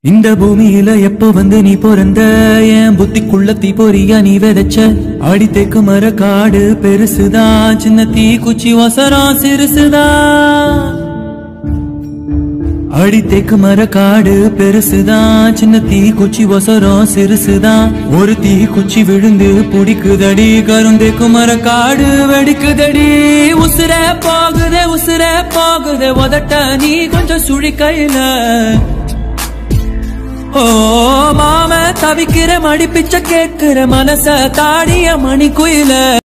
இந்த பூமியில எப்ப வந்து நீ பிறந்த என் புத்திக்குள்ள தீ பொறியா நீ விதைச்ச அடி தேக்கு மர காடு பெருசுதான் சின்ன தீ குச்சி ஒசரம் சிறுசுதான் அடி தேக்கு மர காடு பெருசுதான் சின்ன தீ குச்சி ஒசரம் சிறுசுதான் ஒரு தீ குச்சி விழுந்து புடிக்குதடி கருந்தேக்கு மர காடு வெடிக்குதடி உசுர போகுதே உசுர போகுதே உதட்ட நீ கொஞ்சம் சுழி கையில ஓ மாம தவிக்கிற மடி பிச்சை கேட்கிற மனச தாடிய மணி குயில